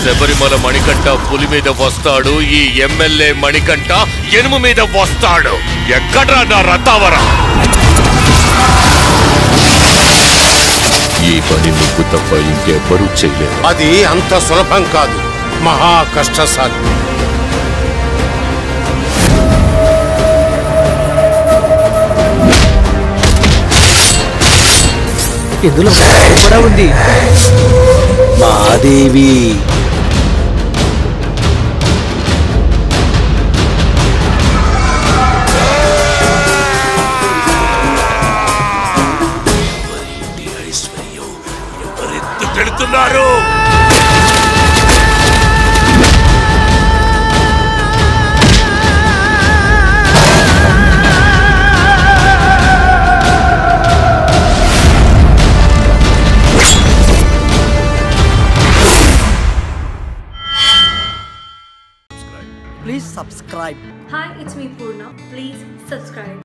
శబరిమల మణికంఠ పులి మీద వస్తాడు ఈ ఎమ్మెల్యే మణికంఠ ఎనుము మీద వస్తాడు ఎక్కడ్రా నా రతావర ఈ పని నువ్వు తప్ప ఇంకెవ్వరూ చేయలేరు అది అంత సులభం కాదు మహా కష్టసాధ్యం ఇందులో మోసం కూడా ఉంది మాదేవి వెళుతున్నారు please subscribe Hi, it's me Purna. Please subscribe.